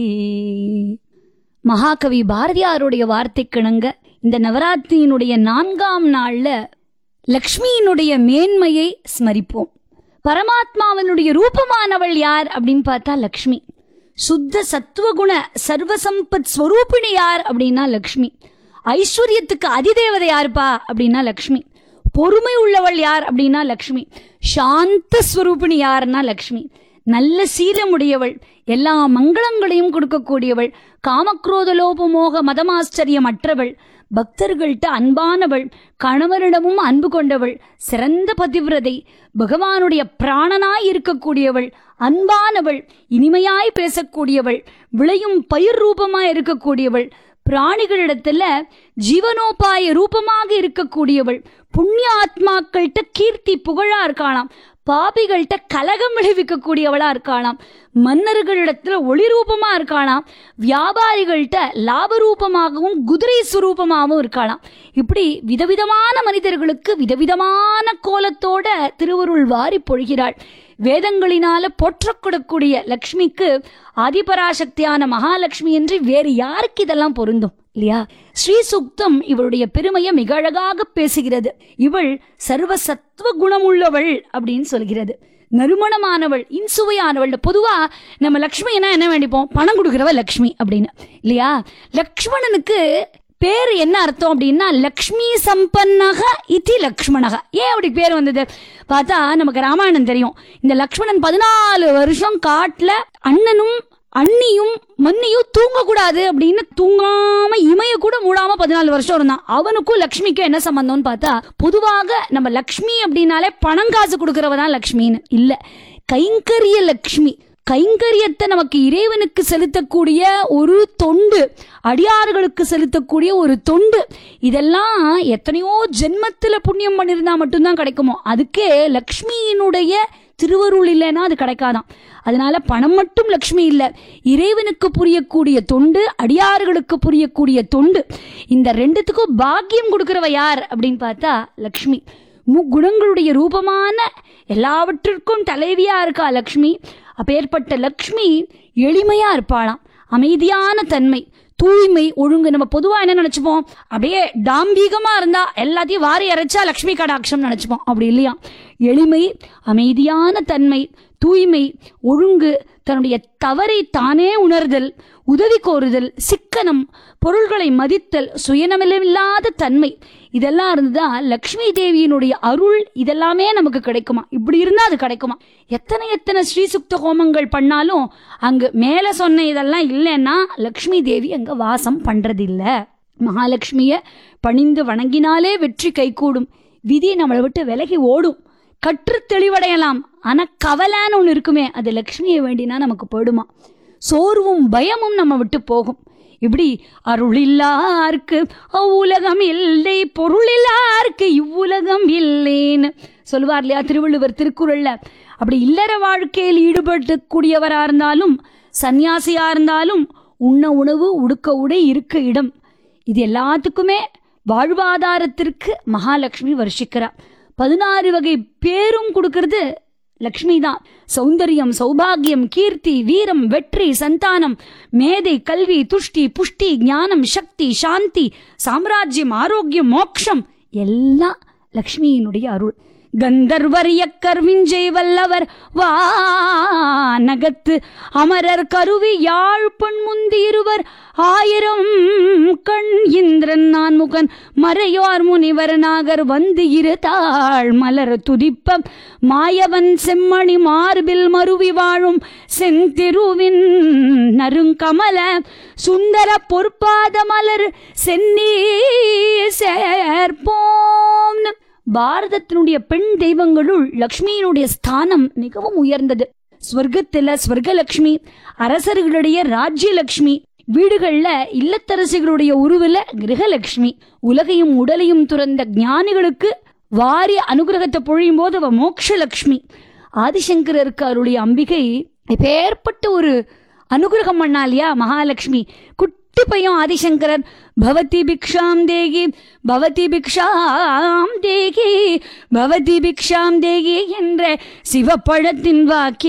மகாகவி பாரதியாருடைய வார்த்தைக்கிணங்க இந்த நவராத்திரியினுடைய நான்காம் நாள்ல லக்ஷ்மியினுடைய மேன்மையை ஸ்மரிப்போம் பரமாத்மாவனுடைய ரூபமானவள் யார் அப்படின்னு பார்த்தா லக்ஷ்மி சுத்த சத்துவகுண சர்வசம்பத் ஸ்வரூபிணி யார் அப்படின்னா லக்ஷ்மி ஐஸ்வர்யத்துக்கு அதிதேவதை யாருப்பா அப்படின்னா லக்ஷ்மி பொறுமை உள்ளவள் யார் அப்படின்னா லக்ஷ்மி சாந்த ஸ்வரூபிணி யாருன்னா லக்ஷ்மி நல்ல சீலமுடையவள் எல்லா மங்களங்களையும் கொடுக்கக்கூடியவள் காமக்ரோத லோபமோக மதமாச்சரியம் அற்றவள் பக்தர்கள்ட்ட அன்பானவள் கணவரிடமும் அன்பு கொண்டவள் சிறந்த பதிவிரதை பகவானுடைய பிராணனாய் இருக்கக்கூடியவள் அன்பானவள் இனிமையாய் பேசக்கூடியவள் விளையும் பயிர் ரூபமாய் இருக்கக்கூடியவள் பிராணிகளிடத்துல ஜீவனோபாய ரூபமாக இருக்கக்கூடியவள் புண்ணிய ஆத்மாக்கள்கிட்ட கீர்த்தி புகழா இருக்காளாம் பாபிகள்கிட்ட கலகம் விளைவிக்கக்கூடியவளா இருக்காளாம் மன்னர்களிடத்துல ஒளி ரூபமா இருக்காளாம் வியாபாரிகள்கிட்ட லாப ரூபமாகவும் குதிரை சுரூபமாகவும் இருக்காளாம் இப்படி விதவிதமான மனிதர்களுக்கு விதவிதமான கோலத்தோட திருவருள் வாரி பொழிகிறாள் வேதங்களினால போற்றக்கூடக்கூடிய லக்ஷ்மிக்கு ஆதிபராசக்தியான மகாலட்சுமி என்று வேறு யாருக்கு இதெல்லாம் பொருந்தும் இல்லையா ஸ்ரீ சுக்தம் இவளுடைய பெருமையை மிக அழகாக பேசுகிறது இவள் சர்வ சத்துவ குணமுள்ளவள் அப்படின்னு சொல்கிறது நறுமணமானவள் இன்சுவையானவள் பொதுவா நம்ம லக்ஷ்மினா என்ன வேண்டிப்போம் பணம் கொடுக்கிறவ லக்ஷ்மி அப்படின்னு இல்லையா லக்ஷ்மணனுக்கு பேர் என்ன அர்த்தம் அப்படின்னா லக்ஷ்மி சம்பன்னக இதி லக்ஷ்மணக ஏன் அப்படி பேர் வந்தது பார்த்தா நமக்கு ராமாயணம் தெரியும் இந்த லக்ஷ்மணன் பதினாலு வருஷம் காட்டுல அண்ணனும் அண்ணியும் மன்னியும் தூங்கக்கூடாது அப்படின்னு தூங்காம இமைய கூட மூடாம பதினாலு வருஷம் இருந்தான் அவனுக்கும் லக்ஷ்மிக்கும் என்ன சம்பந்தம்னு பார்த்தா பொதுவாக நம்ம லக்ஷ்மி அப்படின்னாலே பணம் காசு கொடுக்கறவ தான் லக்ஷ்மின்னு இல்ல கைங்கரிய லக்ஷ்மி கைங்கரியத்தை நமக்கு இறைவனுக்கு செலுத்தக்கூடிய ஒரு தொண்டு அடியார்களுக்கு செலுத்தக்கூடிய ஒரு தொண்டு இதெல்லாம் எத்தனையோ ஜென்மத்துல புண்ணியம் பண்ணியிருந்தா மட்டும்தான் கிடைக்குமோ அதுக்கே லக்ஷ்மியினுடைய திருவருள் இல்லைன்னா அது கிடைக்காதாம் அதனால பணம் மட்டும் லக்ஷ்மி இல்லை இறைவனுக்கு புரியக்கூடிய தொண்டு அடியார்களுக்கு புரியக்கூடிய தொண்டு இந்த ரெண்டுத்துக்கும் பாக்கியம் கொடுக்கிறவ யார் அப்படின்னு பார்த்தா லக்ஷ்மி முக்குணங்களுடைய ரூபமான எல்லாவற்றிற்கும் தலைவியா இருக்கா லக்ஷ்மி அப்பேற்பட்ட லக்ஷ்மி எளிமையா இருப்பாளாம் அமைதியான தன்மை தூய்மை ஒழுங்கு நம்ம பொதுவா என்ன நினைச்சுப்போம் அப்படியே டாம்பீகமா இருந்தா எல்லாத்தையும் வாரி அரைச்சா லக்ஷ்மி கடாட்சம் நினைச்சுப்போம் அப்படி இல்லையா எளிமை அமைதியான தன்மை தூய்மை ஒழுங்கு தன்னுடைய தவறை தானே உணர்தல் உதவி கோருதல் சிக்கனம் பொருள்களை மதித்தல் சுயநலமில்லாத தன்மை இதெல்லாம் இருந்துதா லக்ஷ்மி தேவியினுடைய அருள் இதெல்லாமே நமக்கு கிடைக்குமா இப்படி இருந்தா அது கிடைக்குமா எத்தனை எத்தனை ஸ்ரீசுக்த ஹோமங்கள் பண்ணாலும் அங்கு மேல சொன்ன இதெல்லாம் இல்லைன்னா லக்ஷ்மி தேவி அங்க வாசம் பண்றதில்ல மகாலட்சுமிய பணிந்து வணங்கினாலே வெற்றி கைகூடும் விதி நம்மளை விட்டு விலகி ஓடும் கற்று தெளிவடையலாம் ஆனா கவலைன்னு ஒன்று இருக்குமே அது லக்ஷ்மியை வேண்டினா நமக்கு போயிடுமா சோர்வும் பயமும் நம்ம விட்டு போகும் இப்படி அருளில்லாருக்கு அவ்வுலகம் இல்லை பொருளில்லாருக்கு இவ்வுலகம் இல்லைன்னு சொல்லுவார் இல்லையா திருவள்ளுவர் திருக்குறள்ல அப்படி இல்லற வாழ்க்கையில் ஈடுபடக்கூடியவரா இருந்தாலும் சன்னியாசியா இருந்தாலும் உண்ண உணவு உடுக்க உடை இருக்க இடம் இது எல்லாத்துக்குமே வாழ்வாதாரத்திற்கு மகாலட்சுமி வருஷிக்கிறார் பதினாறு வகை பேரும் கொடுக்கறது லக்ஷ்மி தான் சௌந்தரியம் சௌபாகியம் கீர்த்தி வீரம் வெற்றி சந்தானம் மேதை கல்வி துஷ்டி புஷ்டி ஞானம் சக்தி சாந்தி சாம்ராஜ்யம் ஆரோக்கியம் மோக்ஷம் எல்லாம் லக்ஷ்மியினுடைய அருள் கந்தர்வர் யக்கர் விஞ்சை வல்லவர் வானகத்து அமரர் கருவி யாழ்பண் முந்திருவர் ஆயிரம் கண் இந்திரன் நான் முகன் மறையோர் முனிவர் நாகர் வந்து இருதாள் மலர் துதிப்ப மாயவன் செம்மணி மார்பில் மருவி வாழும் செந்திருவின் நறுங்கமல சுந்தர பொற்பாத மலர் சென்னி சேர்ப்போம் பாரதத்தினுடைய பெண் தெய்வங்களுள் லக்ஷ்மியினுடைய ஸ்தானம் மிகவும் உயர்ந்தது ஸ்வர்க்கத்துல ஸ்வர்கலக்ஷ்மி அரசர்களுடைய ராஜ்யலக்ஷ்மி வீடுகள்ல இல்லத்தரசிகளுடைய உருவில கிரகலட்சுமி உலகையும் உடலையும் துறந்த ஞானிகளுக்கு வாரி அனுகிரகத்தை பொழியும் போது அவ மோக்ஷலக்ஷ்மி ஆதிசங்கரருக்கு அவருடைய அம்பிகை பேர்பட்ட ஒரு அனுகிரகம் பண்ணா இல்லையா மகாலட்சுமி குட்டி பையன் ஆதிசங்கரன் பவதி பிக்ஷாம் தேகி பவதி பிக்ஷாம் தேகி பவதி பிக்ஷாம் தேகி என்ற சிவப்பழத்தின் வாக்கி